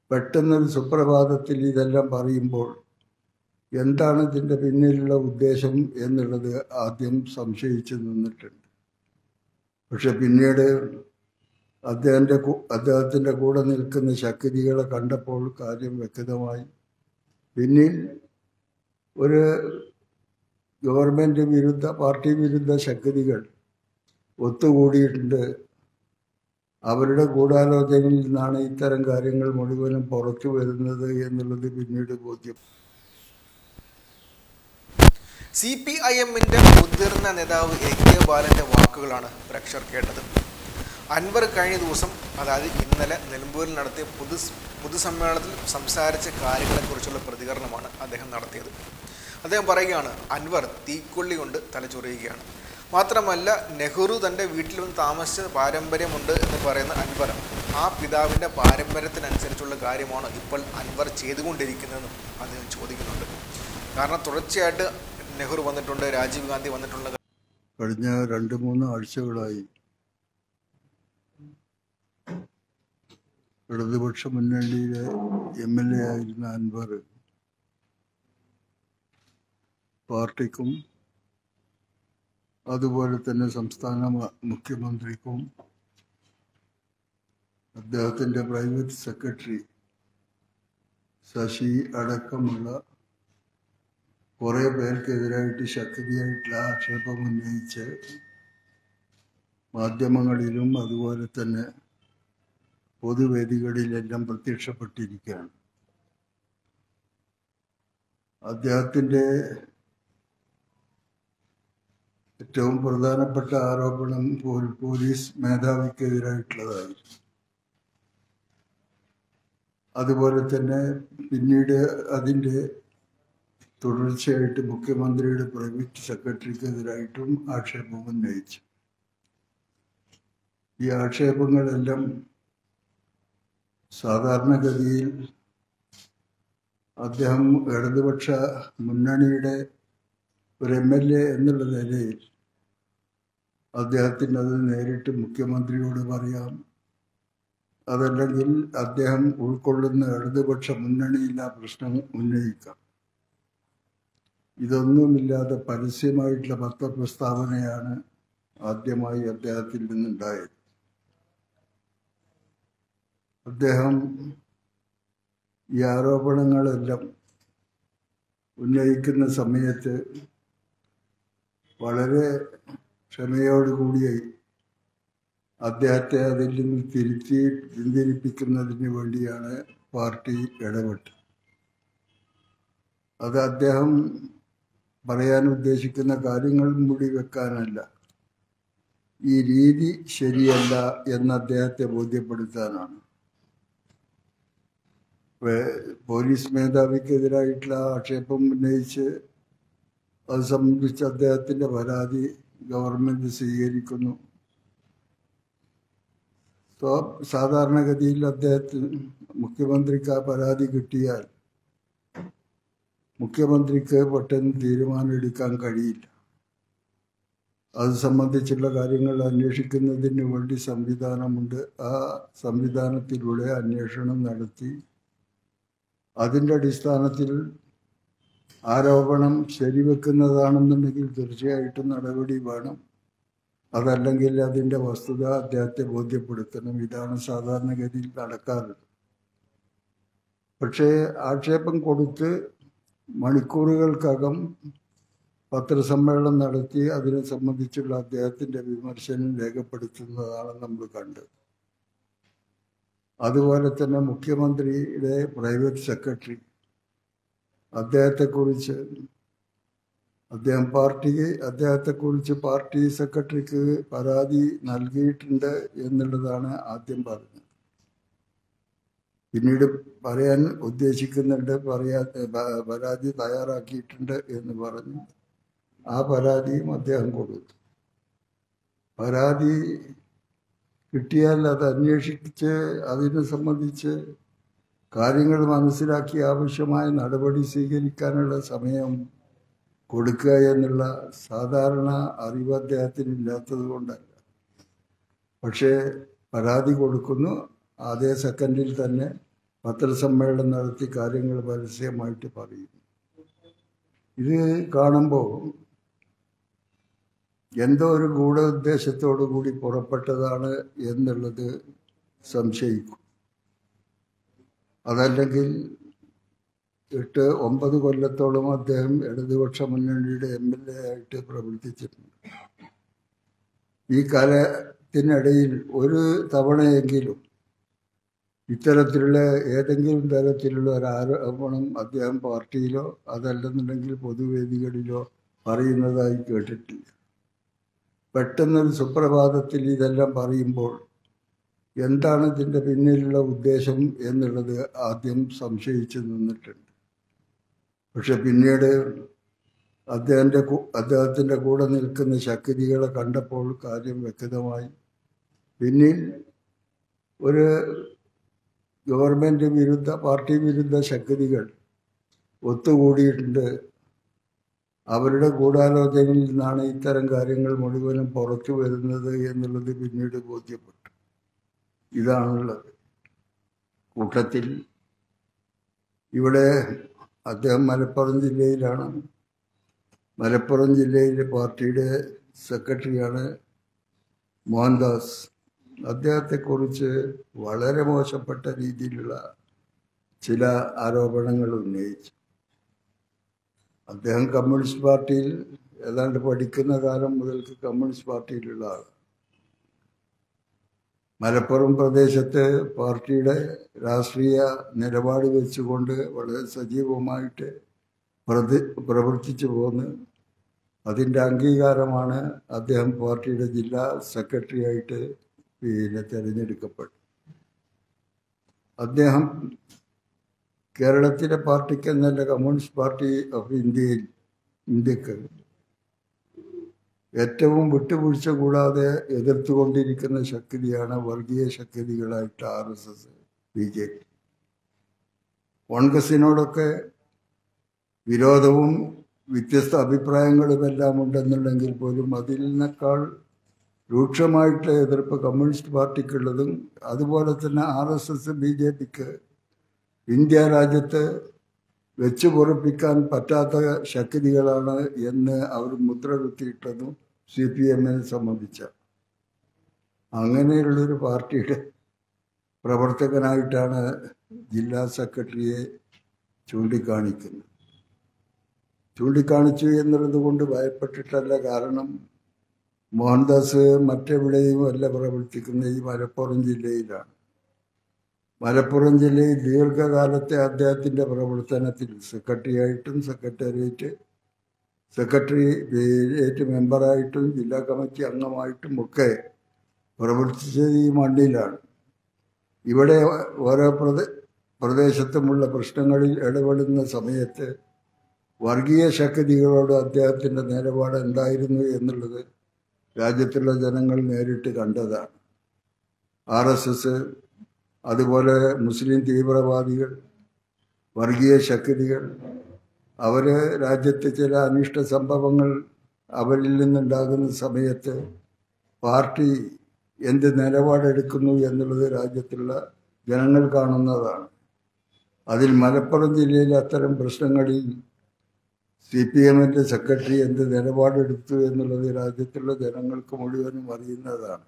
പെട്ടെന്നൊരു സുപ്രഭാതത്തിൽ ഇതെല്ലാം പറയുമ്പോൾ എന്താണ് ഇതിൻ്റെ പിന്നിലുള്ള ഉദ്ദേശം എന്നുള്ളത് ആദ്യം സംശയിച്ചു നിന്നിട്ടുണ്ട് പക്ഷെ പിന്നീട് അദ്ദേഹത്തിൻ്റെ അദ്ദേഹത്തിൻ്റെ കൂടെ നിൽക്കുന്ന ശക്തികളെ കണ്ടപ്പോൾ കാര്യം വ്യക്തമായി പിന്നിൽ ഒരു ഗവൺമെൻറ് വിരുദ്ധ പാർട്ടി വിരുദ്ധ ശക്തികൾ ഒത്തുകൂടിയിട്ടുണ്ട് അവരുടെ ഗൂഢാലോചനയിൽ നിന്നാണ് ഇത്തരം കാര്യങ്ങൾ മുഴുവനും പുറത്തു വരുന്നത് എന്നുള്ളത് പിന്നീട് ബോധ്യം സി പി ഐ എമ്മിന്റെ മുതിർന്ന നേതാവ് എ കെ ബാലന്റെ വാക്കുകളാണ് പ്രേക്ഷകർ കേട്ടത് അൻവർ കഴിഞ്ഞ ദിവസം അതായത് ഇന്നലെ നിലമ്പൂരിൽ നടത്തിയ പൊതു പൊതുസമ്മേളനത്തിൽ സംസാരിച്ച കാര്യങ്ങളെക്കുറിച്ചുള്ള പ്രതികരണമാണ് അദ്ദേഹം നടത്തിയത് അദ്ദേഹം പറയുകയാണ് അൻവർ തീക്കൊള്ളി കൊണ്ട് തലചൊറിയുകയാണ് മാത്രമല്ല നെഹ്റു തൻ്റെ വീട്ടിൽ വന്ന് താമസിച്ച പാരമ്പര്യമുണ്ട് എന്ന് പറയുന്ന അൻവർ ആ പിതാവിൻ്റെ പാരമ്പര്യത്തിനനുസരിച്ചുള്ള കാര്യമാണ് ഇപ്പോൾ അൻവർ ചെയ്തുകൊണ്ടിരിക്കുന്നതെന്നും അദ്ദേഹം ചോദിക്കുന്നുണ്ട് കാരണം തുടർച്ചയായിട്ട് നെഹ്റു വന്നിട്ടുണ്ട് രാജീവ് ഗാന്ധി വന്നിട്ടുള്ള കഴിഞ്ഞ രണ്ട് മൂന്ന് ആഴ്ചകളായി ഇടതുപക്ഷ മുന്നണിയിലെ എം എൽ എ ആയിരുന്ന അൻവർ പാർട്ടിക്കും അതുപോലെ തന്നെ സംസ്ഥാന മ- മുഖ്യമന്ത്രിക്കും അദ്ദേഹത്തിൻ്റെ പ്രൈവറ്റ് സെക്രട്ടറി ശശി അടക്കമുള്ള കുറേ പേർക്കെതിരായിട്ട് ശക്തിയായിട്ടുള്ള ആക്ഷേപം ഉന്നയിച്ച് മാധ്യമങ്ങളിലും അതുപോലെ തന്നെ പൊതുവേദികളിലെല്ലാം പ്രത്യക്ഷപ്പെട്ടിരിക്കുകയാണ് അദ്ദേഹത്തിൻ്റെ ഏറ്റവും പ്രധാനപ്പെട്ട ആരോപണം പോൽ- പോലീസ് മേധാവിക്കെതിരായിട്ടുള്ളതായി അതുപോലെ തന്നെ പിന്നീട് അതിൻ്റെ തുടർച്ചയായിട്ട് മുഖ്യമന്ത്രിയുടെ പ്രൈവറ്റ് സെക്രട്ടറിക്കെതിരായിട്ടും ആക്ഷേപം ഉന്നയിച്ചു ഈ ആക്ഷേപങ്ങളെല്ലാം സാധാരണഗതിയിൽ അദ്ദേഹം ഇടതുപക്ഷ മുന്നണിയുടെ ഒരു എം എൽ എ എന്നുള്ള നിലയിൽ അദ്ദേഹത്തിന് അത് നേരിട്ട് മുഖ്യമന്ത്രിയോട് പറയാം അതല്ലെങ്കിൽ അദ്ദേഹം ഉൾക്കൊള്ളുന്ന ഇടതുപക്ഷ മുന്നണിയിൽ ആ പ്രശ്നം ഉന്നയിക്കാം ഇതൊന്നുമില്ലാതെ പരസ്യമായിട്ടുള്ള പത്രപ്രസ്താവനയാണ് ആദ്യമായി അദ്ദേഹത്തിൽ നിന്നുണ്ടായത് അദ്ദേഹം ഈ ആരോപണങ്ങളെല്ലാം ഉന്നയിക്കുന്ന സമയത്ത് വളരെ ക്ഷമയോടുകൂടി അദ്ദേഹത്തെ അതിൽ നിന്ന് തിരുത്തി പിന്തിരിപ്പിക്കുന്നതിന് വേണ്ടിയാണ് പാർട്ടി ഇടപെട്ടത് അത് അദ്ദേഹം പറയാൻ ഉദ്ദേശിക്കുന്ന കാര്യങ്ങൾ മൂടി വെക്കാനല്ല ഈ രീതി ശരിയല്ല എന്ന് അദ്ദേഹത്തെ ബോധ്യപ്പെടുത്താനാണ് വേ- പോലീസ് മേധാവിക്കെതിരായിട്ടുള്ള ആക്ഷേപം ഉന്നയിച്ച് അത് സംബന്ധിച്ച് അദ്ദേഹത്തിന്റെ പരാതി ഗവൺമെന്റ് സ്വീകരിക്കുന്നു സ്വ- സാധാരണഗതിയിൽ അദ്ദേഹത്തിന് മുഖ്യമന്ത്രിക്ക് ആ പരാതി കിട്ടിയാൽ മുഖ്യമന്ത്രിക്ക് പെട്ടെന്ന് തീരുമാനമെടുക്കാൻ കഴിയില്ല അത് സംബന്ധിച്ചുള്ള കാര്യങ്ങൾ അന്വേഷിക്കുന്നതിന് വേണ്ടി സംവിധാനമുണ്ട് ആ സംവിധാനത്തിലൂടെ അന്വേഷണം നടത്തി അതിൻ്റെ അടിസ്ഥാനത്തിൽ ആരോപണം ശരിവെക്കുന്നതാണെന്നുണ്ടെങ്കിൽ തീർച്ചയായിട്ടും നടപടി വേണം അതല്ലെങ്കിൽ അതിൻ്റെ വസ്തുത അദ്ദേഹത്തെ ബോധ്യപ്പെടുത്തണം ഇതാണ് സാധാരണഗതിയിൽ നടക്കാറുള്ളത് പക്ഷേ ആക്ഷേപം കൊടുത്ത് മണിക്കൂറുകൾക്കകം പത്രസമ്മേളനം നടത്തി അതിനെ സംബന്ധിച്ചുള്ള അദ്ദേഹത്തിൻ്റെ വിമർശനം രേഖപ്പെടുത്തുന്നതാണ് നമ്മൾ കണ്ടത് അതുപോലെ തന്നെ മുഖ്യമന്ത്രിയുടെ പ്രൈവറ്റ് സെക്രട്ടറി അദ്ദേഹത്തെക്കുറിച്ച് അദ്ദേഹം പാർട്ടിക്ക് അദ്ദേഹത്തെക്കുറിച്ച് പാർട്ടി സെക്രട്ടറിക്ക് പരാതി നൽകിയിട്ടുണ്ട് എന്നുള്ളതാണ് ആദ്യം പറഞ്ഞത് പിന്നീട് പറയാൻ ഉദ്ദേശിക്കുന്നുണ്ട് പറയാ പ- പരാതി തയ്യാറാക്കിയിട്ടുണ്ട് എന്ന് പറഞ്ഞു ആ പരാതിയും അദ്ദേഹം കൊടുത്തു പരാതി കിട്ടിയാൽ അത് അന്വേഷിച്ച് അതിനെ സംബന്ധിച്ച് കാര്യങ്ങൾ മനസ്സിലാക്കി ആവശ്യമായ നടപടി സ്വീകരിക്കാനുള്ള സമയം കൊടുക്കുക എന്നുള്ള സാധാരണ അറിവ് അദ്ദേഹത്തിന് ഇല്ലാത്തത് കൊണ്ടല്ല പക്ഷേ പരാതി കൊടുക്കുന്നു അതേ സെക്കൻഡിൽ തന്നെ പത്രസമ്മേളനം നടത്തി കാര്യങ്ങൾ പരസ്യമായിട്ട് പറയും ഇത് കാണുമ്പോൾ എന്തോ ഒരു ഗൂഢ ഉദ്ദേശത്തോടു കൂടി പുറപ്പെട്ടതാണ് എന്നുള്ളത് സംശയിക്കും അതല്ലെങ്കിൽ എട്ട് ഒമ്പത് കൊല്ലത്തോളം അദ്ദേഹം ഇടതുപക്ഷ മുന്നണിയുടെ എം എൽ എ ആയിട്ട് പ്രവർത്തിച്ചിട്ടുണ്ട് ഈ കാലത്തിനിടയിൽ ഒരു തവണയെങ്കിലും ഇത്തരത്തിലുള്ള ഏതെങ്കിലും തരത്തിലുള്ള ഒരു ആരോപണം അദ്ദേഹം പാർട്ടിയിലോ അതല്ലെന്നുണ്ടെങ്കിൽ പൊതുവേദികളിലോ പറയുന്നതായി കേട്ടിട്ടില്ല പെട്ടെന്നൊരു സുപ്രഭാതത്തിൽ ഇതെല്ലാം പറയുമ്പോൾ എന്താണ് ഇതിൻ്റെ പിന്നിലുള്ള ഉദ്ദേശം എന്നുള്ളത് ആദ്യം സംശയിച്ചു നിന്നിട്ടുണ്ട് പക്ഷെ പിന്നീട് അദ്ദേഹത്തിൻ്റെ അദ്ദേഹത്തിൻ്റെ കൂടെ നിൽക്കുന്ന ശക്തികളെ കണ്ടപ്പോൾ കാര്യം വ്യക്തമായി പിന്നിൽ ഒരു ഗവൺമെൻറ് വിരുദ്ധ പാർട്ടി വിരുദ്ധ ശക്തികൾ ഒത്തുകൂടിയിട്ടുണ്ട് അവരുടെ ഗൂഢാലോചനയിൽ നിന്നാണ് ഇത്തരം കാര്യങ്ങൾ മുഴുവനും പുറത്തു വരുന്നത് എന്നുള്ളത് പിന്നീട് ബോധ്യപ്പെട്ടു ഇതാണുള്ളത് കൂട്ടത്തിൽ ഇവിടെ അദ്ദേഹം മലപ്പുറം ജില്ലയിലാണ് മലപ്പുറം ജില്ലയിലെ പാർട്ടിയുടെ സെക്രട്ടറിയാണ് മോഹൻദാസ് അദ്ദേഹത്തെക്കുറിച്ച് വളരെ മോശപ്പെട്ട രീതിയിലുള്ള ചില ആരോപണങ്ങൾ ഉന്നയിച്ചു അദ്ദേഹം കമ്മ്യൂണിസ്റ്റ് പാർട്ടിയിൽ ഏതാണ്ട് പഠിക്കുന്ന കാലം മുതൽക്ക് കമ്മ്യൂണിസ്റ്റ് പാർട്ടിയിലുള്ള ആൾ മലപ്പുറം പ്രദേശത്ത് പാർട്ടിയുടെ രാഷ്ട്രീയ നിലപാട് വെച്ചുകൊണ്ട് വളരെ സജീവമായിട്ട് പ്രതി പ്രവർത്തിച്ചു പോന്ന് അതിൻ്റെ അംഗീകാരമാണ് അദ്ദേഹം പാർട്ടിയുടെ ജില്ലാ സെക്രട്ടറി ആയിട്ട് പിന്നെ തിരഞ്ഞെടുക്കപ്പെട്ടു അദ്ദേഹം കേരളത്തിലെ പാർട്ടിക്ക് എന്നല്ല കമ്മ്യൂണിസ്റ്റ് പാർട്ടി ഓഫ് ഇന്ത്യയിൽ ഇന്ത്യക്ക് ഏറ്റവും വിട്ടുവീഴ്ച കൂടാതെ എതിർത്തുകൊണ്ടിരിക്കുന്ന ശക്തിയാണ് വർഗീയ ശക്തികളായിട്ട് R S S B J P കോൺഗ്രസിനോടൊക്കെ വിരോധവും വ്യത്യസ്ത അഭിപ്രായങ്ങളുമെല്ലാം ഉണ്ടെന്നുണ്ടെങ്കിൽ പോലും അതിൽ നിന്നേക്കാൾ രൂക്ഷമായിട്ടുള്ള എതിർപ്പ് കമ്മ്യൂണിസ്റ്റ് പാർട്ടിക്കുള്ളതും അതുപോലെ തന്നെ R S S B J പിക്ക് ഇന്ത്യ രാജ്യത്ത് വെച്ചു പൊറപ്പിക്കാൻ പറ്റാത്ത ശക്തികളാണ് എന്ന് അവർ മുദ്ര കുത്തിയിട്ടതും സി പി എമ്മിനെ സംബന്ധിച്ച അങ്ങനെയുള്ളൊരു പാർട്ടിയുടെ പ്രവർത്തകനായിട്ടാണ് ജില്ലാ സെക്രട്ടറിയെ ചൂണ്ടിക്കാണിക്കുന്നത് ചൂണ്ടിക്കാണിച്ചു എന്നുള്ളത് കൊണ്ട് ഭയപ്പെട്ടിട്ടല്ല കാരണം മോഹൻദാസ് മറ്റെവിടെയും അല്ല പ്രവർത്തിക്കുന്ന ഈ മലപ്പുറം ജില്ലയിലാണ് മലപ്പുറം ജില്ലയിൽ ദീർഘകാലത്തെ അദ്ദേഹത്തിൻ്റെ പ്രവർത്തനത്തിൽ സെക്രട്ടറിയായിട്ടും സെക്രട്ടേറിയറ്റ് സെക്രട്ടേറിയറ്റ് മെമ്പറായിട്ടും ജില്ലാ കമ്മിറ്റി അംഗമായിട്ടും ഒക്കെ പ്രവർത്തിച്ചത് ഈ മണ്ണിലാണ് ഇവിടെ ഓരോ പ്രദ പ്രദേശത്തുമുള്ള പ്രശ്നങ്ങളിൽ ഇടപെടുന്ന സമയത്ത് വർഗീയ ശക്തികളോട് അദ്ദേഹത്തിൻ്റെ നിലപാട് എന്തായിരുന്നു എന്നുള്ളത് രാജ്യത്തുള്ള ജനങ്ങൾ നേരിട്ട് കണ്ടതാണ് ആർ എസ് എസ് അതുപോലെ മുസ്ലിം തീവ്രവാദികൾ വർഗീയ ശക്തികൾ അവർ രാജ്യത്തെ ചില അനിഷ്ട സംഭവങ്ങൾ അവരിൽ നിന്നുണ്ടാകുന്ന സമയത്ത് പാർട്ടി എന്ത് നിലപാടെടുക്കുന്നു എന്നുള്ളത് രാജ്യത്തുള്ള ജനങ്ങൾ കാണുന്നതാണ് അതിൽ മലപ്പുറം ജില്ലയിലെ അത്തരം പ്രശ്നങ്ങളിൽ സി പി എമ്മിൻ്റെ സെക്രട്ടറി എന്ത് നിലപാടെടുത്തു എന്നുള്ളത് രാജ്യത്തുള്ള ജനങ്ങൾക്ക് മുഴുവനും അറിയുന്നതാണ്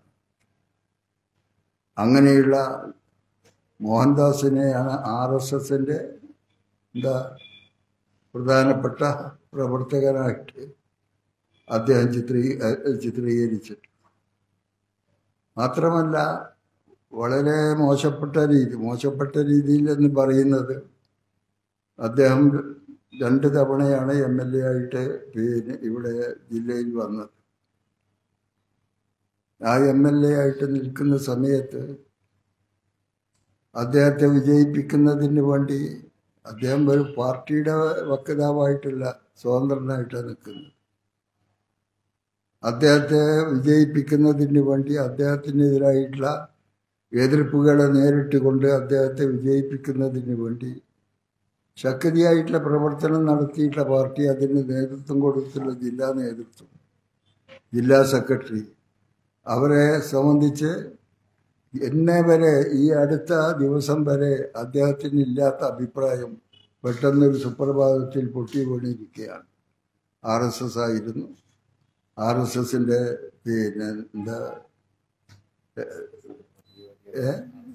അങ്ങനെയുള്ള മോഹൻദാസിനെയാണ് ആർ എസ് എസിൻ്റെ എന്താ പ്രധാനപ്പെട്ട പ്രവർത്തകനായിട്ട് അദ്ദേഹം ചിത്രീ ചിത്രീകരിച്ചിട്ടുണ്ട് മാത്രമല്ല വളരെ മോശപ്പെട്ട രീതി മോശപ്പെട്ട രീതിയിൽ എന്ന് പറയുന്നത് അദ്ദേഹം രണ്ട് തവണയാണ് എം എൽ എ ആയിട്ട് പിന്നെ ഇവിടെ ജില്ലയിൽ വന്നത് ആ എം എൽ എ ആയിട്ട് നിൽക്കുന്ന സമയത്ത് അദ്ദേഹത്തെ വിജയിപ്പിക്കുന്നതിന് വേണ്ടി അദ്ദേഹം ഒരു പാർട്ടിയുടെ വക്താവായിട്ടല്ല സ്വതന്ത്രനായിട്ടാണ് നിൽക്കുന്നത് അദ്ദേഹത്തെ വിജയിപ്പിക്കുന്നതിന് വേണ്ടി അദ്ദേഹത്തിനെതിരായിട്ടുള്ള എതിർപ്പുകളെ നേരിട്ട് കൊണ്ട് അദ്ദേഹത്തെ വിജയിപ്പിക്കുന്നതിന് വേണ്ടി ശക്തിയായിട്ടുള്ള പ്രവർത്തനം നടത്തിയിട്ടുള്ള പാർട്ടി അതിന് നേതൃത്വം കൊടുത്തുള്ള ജില്ലാ നേതൃത്വം ജില്ലാ സെക്രട്ടറി അവരെ സംബന്ധിച്ച് എന്നെ വരെ ഈ അടുത്ത ദിവസം വരെ അദ്ദേഹത്തിന് ഇല്ലാത്ത അഭിപ്രായം പെട്ടെന്നൊരു സുപ്രഭാതത്തിൽ പൊട്ടി വീണിരിക്കുകയാണ് ആർ എസ് എസ് ആയിരുന്നു ആർ എസ് എസിന്റെ പിന്നെ എന്താ ഏ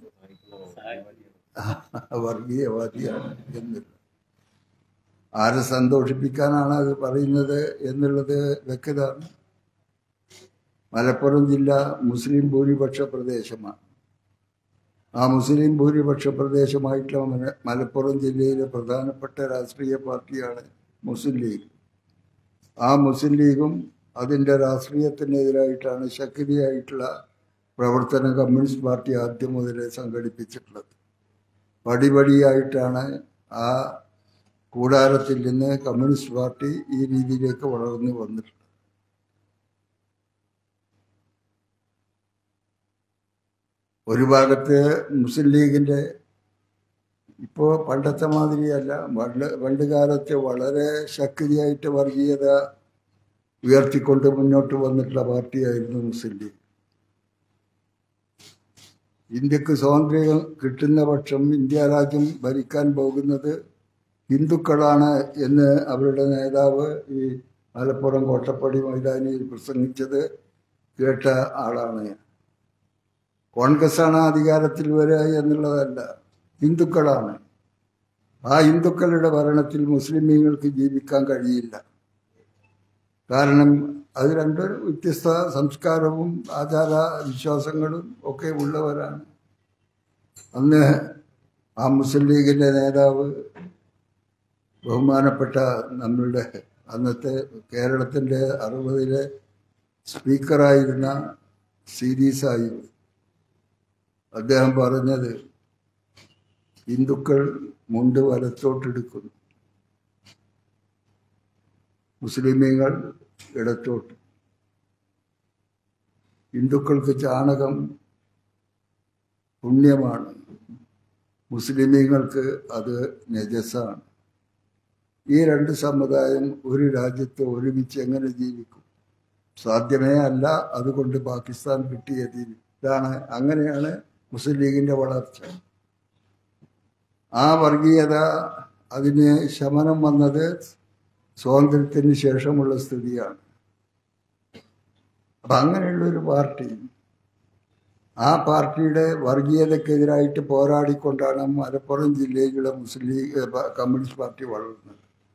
വർഗീയവാദിയാണ് എന്നില്ല ആരെ സന്തോഷിപ്പിക്കാനാണ് അത് പറയുന്നത് എന്നുള്ളത് വ്യക്തമാണ് മലപ്പുറം ജില്ല മുസ്ലിം ഭൂരിപക്ഷ പ്രദേശമാണ് ആ മുസ്ലിം ഭൂരിപക്ഷ പ്രദേശമായിട്ടുള്ള മല- മലപ്പുറം ജില്ലയിലെ പ്രധാനപ്പെട്ട രാഷ്ട്രീയ പാർട്ടിയാണ് മുസ്ലിം ലീഗ് ആ മുസ്ലിം ലീഗും അതിൻ്റെ രാഷ്ട്രീയത്തിനെതിരായിട്ടാണ് ശക്തിയായിട്ടുള്ള പ്രവർത്തനം കമ്മ്യൂണിസ്റ്റ് പാർട്ടി ആദ്യം മുതലേ സംഘടിപ്പിച്ചിട്ടുള്ളത് പടിപടിയായിട്ടാണ് ആ കൂടാരത്തിൽ നിന്ന് കമ്മ്യൂണിസ്റ്റ് പാർട്ടി ഈ രീതിയിലേക്ക് വളർന്നു വന്നിട്ടുള്ളത് ഒരു ഭാഗത്ത് മുസ്ലിം ലീഗിന്റെ ഇപ്പോ പണ്ടത്തെ മാതിരിയല്ല പണ്ട് പണ്ട് കാലത്ത് വളരെ ശക്തിയായിട്ട് വർഗീയത ഉയർത്തിക്കൊണ്ട് മുന്നോട്ട് വന്നിട്ടുള്ള പാർട്ടിയായിരുന്നു മുസ്ലിം ലീഗ് ഇന്ത്യക്ക് സ്വാതന്ത്ര്യം കിട്ടുന്ന പക്ഷം ഇന്ത്യ രാജ്യം ഭരിക്കാൻ പോകുന്നത് ഹിന്ദുക്കളാണ് എന്ന് അവരുടെ നേതാവ് ഈ മലപ്പുറം കോട്ടപ്പടി മൈതാനിയിൽ പ്രസംഗിച്ചത് കേട്ട ആളാണ് കോൺഗ്രസ് ആണ് അധികാരത്തിൽ വരിക എന്നുള്ളതല്ല ഹിന്ദുക്കളാണ് ആ ഹിന്ദുക്കളുടെ ഭരണത്തിൽ മുസ്ലിമീങ്ങൾക്ക് ജീവിക്കാൻ കഴിയില്ല കാരണം അത് രണ്ട് വ്യത്യസ്ത സംസ്കാരവും ആചാര വിശ്വാസങ്ങളും ഒക്കെ ഉള്ളവരാണ് അന്ന് ആ മുസ്ലിം ലീഗിന്റെ നേതാവ് ബഹുമാനപ്പെട്ട നമ്മളുടെ അന്നത്തെ കേരളത്തിന്റെ അറുപതിലെ സ്പീക്കറായിരുന്ന സീരീസായി അദ്ദേഹം പറഞ്ഞത് ഹിന്ദുക്കൾ മുണ്ട് വലത്തോട്ടെടുക്കുന്നു മുസ്ലിമീങ്ങൾ ഇടത്തോട്ട് ഹിന്ദുക്കൾക്ക് ചാണകം പുണ്യമാണ് മുസ്ലിമീങ്ങൾക്ക് അത് നജസാണ് ഈ രണ്ട് സമുദായം ഒരു രാജ്യത്ത് ഒരുമിച്ച് എങ്ങനെ ജീവിക്കും സാധ്യമേ അല്ല അതുകൊണ്ട് പാകിസ്ഥാൻ കിട്ടിയത് ഇതാണ് അങ്ങനെയാണ് മുസ്ലിം ലീഗിന്റെ വളർച്ച ആ വർഗീയത അതിന് ശമനം വന്നത് സ്വാതന്ത്ര്യത്തിന് ശേഷമുള്ള സ്ഥിതിയാണ് അപ്പൊ അങ്ങനെയുള്ള ഒരു പാർട്ടി ആ പാർട്ടിയുടെ വർഗീയതക്കെതിരായിട്ട് പോരാടിക്കൊണ്ടാണ് മലപ്പുറം ജില്ലയിലുള്ള മുസ്ലിം ലീഗ് ഏ, പ- കമ്മ്യൂണിസ്റ്റ് പാർട്ടി വളർന്നത്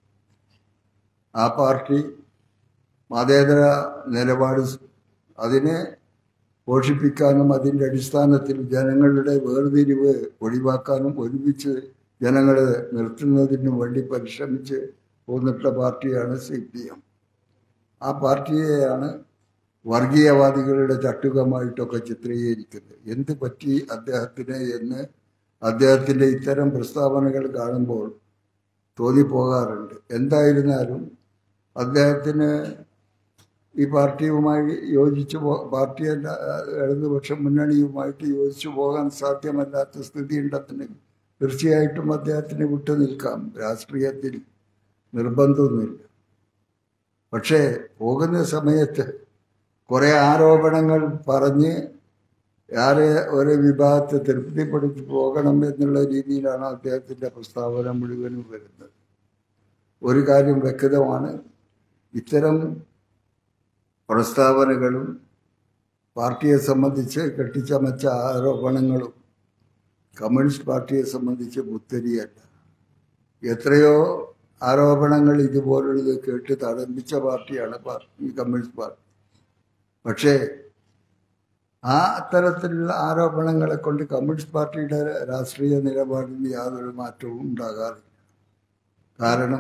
ആ പാർട്ടി മതേതര നിലപാട് സ് അതിനെ പോഷിപ്പിക്കാനും അതിൻ്റെ അടിസ്ഥാനത്തിൽ ജനങ്ങളുടെ വേർതിരിവ് ഒഴിവാക്കാനും ഒരുമിച്ച് ജനങ്ങളെ നിർത്തുന്നതിനു വേണ്ടി പരിശ്രമിച്ച് പോന്നിട്ടുള്ള പാർട്ടിയാണ് സി പി എം ആ പാർട്ടിയെയാണ് വർഗീയവാദികളുടെ ചട്ടുകമായിട്ടൊക്കെ ചിത്രീകരിക്കുന്നത് എന്ത് പറ്റി അദ്ദേഹത്തിന് എന്ന് അദ്ദേഹത്തിൻ്റെ ഇത്തരം പ്രസ്താവനകൾ കാണുമ്പോൾ തോന്നിപ്പോകാറുണ്ട് എന്തായിരുന്നാലും അദ്ദേഹത്തിന് ഈ പാർട്ടിയുമായി യോജിച്ചു പോ പാർട്ടിയല്ല ഇടതുപക്ഷ മുന്നണിയുമായിട്ട് യോജിച്ചു പോകാൻ സാധ്യമല്ലാത്ത സ്ഥിതി ഉണ്ടെന്ന് തീർച്ചയായിട്ടും അദ്ദേഹത്തിന് വിട്ടു നിൽക്കാം രാഷ്ട്രീയത്തിൽ നിർബന്ധമൊന്നുമില്ല പക്ഷേ പോകുന്ന സമയത്ത് കുറെ ആരോപണങ്ങൾ പറഞ്ഞ് ആരെ ഒരു വിഭാഗത്തെ തൃപ്തിപ്പെടുത്തി പോകണം എന്നുള്ള രീതിയിലാണ് അദ്ദേഹത്തിന്റെ പ്രസ്താവന മുഴുവനും വരുന്നത് ഒരു കാര്യം വ്യക്തമാണ് ഇത്തരം പ്രസ്താവനകളും പാർട്ടിയെ സംബന്ധിച്ച് കെട്ടിച്ചമച്ച ആരോപണങ്ങളും കമ്മ്യൂണിസ്റ്റ് പാർട്ടിയെ സംബന്ധിച്ച് പുത്തരിയല്ല എത്രയോ ആരോപണങ്ങൾ ഇതുപോലുള്ളത് കേട്ട് തടമ്പിച്ച പാർട്ടിയാണ് പാർട്ടി കമ്മ്യൂണിസ്റ്റ് പാർട്ടി പക്ഷേ ആ അത്തരത്തിലുള്ള ആരോപണങ്ങളെ കൊണ്ട് കമ്മ്യൂണിസ്റ്റ് പാർട്ടിയുടെ രാഷ്ട്രീയ നിലപാടിന് യാതൊരു മാറ്റവും ഉണ്ടാകാറില്ല കാരണം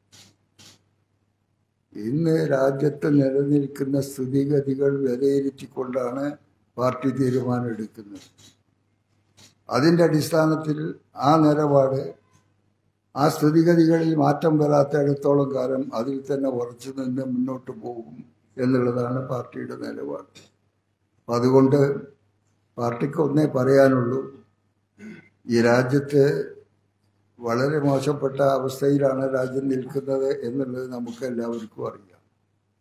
ഇന്ന് രാജ്യത്ത് നിലനിൽക്കുന്ന സ്ഥിതിഗതികൾ വിലയിരുത്തിക്കൊണ്ടാണ് പാർട്ടി തീരുമാനമെടുക്കുന്നത് അതിൻ്റെ അടിസ്ഥാനത്തിൽ ആ നിലപാട് ആ സ്ഥിതിഗതികളിൽ മാറ്റം വരാത്തിടത്തോളം കാലം അതിൽ തന്നെ ഉറച്ചു നിന്ന് മുന്നോട്ട് പോകും എന്നുള്ളതാണ് പാർട്ടിയുടെ നിലപാട് അപ്പം അതുകൊണ്ട് പാർട്ടിക്ക് ഒന്നേ പറയാനുള്ളൂ ഈ രാജ്യത്ത് വളരെ മോശപ്പെട്ട അവസ്ഥയിലാണ് രാജ്യം നിൽക്കുന്നത് എന്നുള്ളത് നമുക്ക് എല്ലാവർക്കും അറിയാം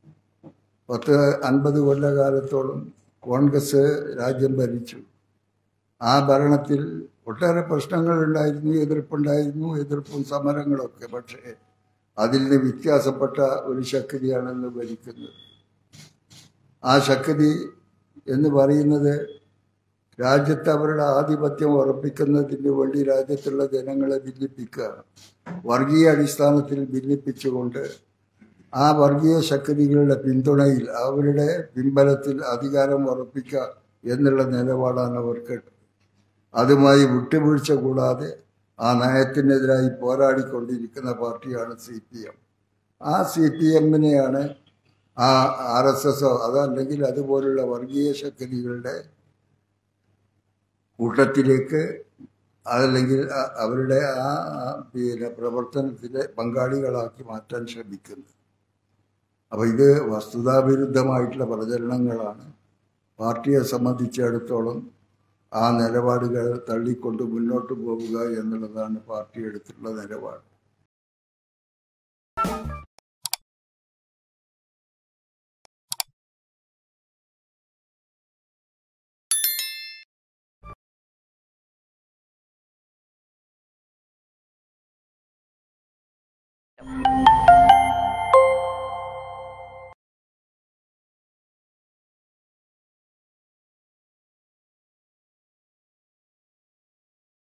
പത്ത് അൻപത് കൊല്ലകാലത്തോളം കോൺഗ്രസ് രാജ്യം ഭരിച്ചു ആ ഭരണത്തിൽ ഒട്ടേറെ പ്രശ്നങ്ങളുണ്ടായിരുന്നു എതിർപ്പുണ്ടായിരുന്നു എതിർപ്പും സമരങ്ങളൊക്കെ പക്ഷേ അതിൽ നിന്ന് വ്യത്യാസപ്പെട്ട ഒരു ശക്തിയാണെന്ന് ഭരിക്കുന്നത് ആ ശക്തി എന്ന് പറയുന്നത് രാജ്യത്ത് അവരുടെ ആധിപത്യം ഉറപ്പിക്കുന്നതിന് വേണ്ടി രാജ്യത്തുള്ള ജനങ്ങളെ ഭിന്നിപ്പിക്കുക വർഗീയ അടിസ്ഥാനത്തിൽ ഭിന്നിപ്പിച്ചുകൊണ്ട് ആ വർഗീയ ശക്തികളുടെ പിന്തുണയിൽ അവരുടെ പിൻബലത്തിൽ അധികാരം ഉറപ്പിക്കുക എന്നുള്ള നിലപാടാണ് അവർക്ക് അതുമായി വിട്ടുവീഴ്ച കൂടാതെ ആ നയത്തിനെതിരായി പോരാടിക്കൊണ്ടിരിക്കുന്ന പാർട്ടിയാണ് സി പി എം ആ സി പി എമ്മിനെയാണ് ആ ആർ എസ് എസോ അതല്ലെങ്കിൽ അതുപോലുള്ള വർഗീയ ശക്തികളുടെ കൂട്ടത്തിലേക്ക് അതല്ലെങ്കിൽ അ- അവരുടെ ആ ആ പിന്നെ പ്രവർത്തനത്തിലെ പങ്കാളികളാക്കി മാറ്റാൻ ശ്രമിക്കുന്നത് അപ്പൊ ഇത് വസ്തുതാവിരുദ്ധമായിട്ടുള്ള പ്രചരണങ്ങളാണ് പാർട്ടിയെ സംബന്ധിച്ചിടത്തോളം ആ നിലപാടുകൾ തള്ളിക്കൊണ്ട് മുന്നോട്ട് പോവുക എന്നുള്ളതാണ് പാർട്ടി എടുത്തിട്ടുള്ള നിലപാട്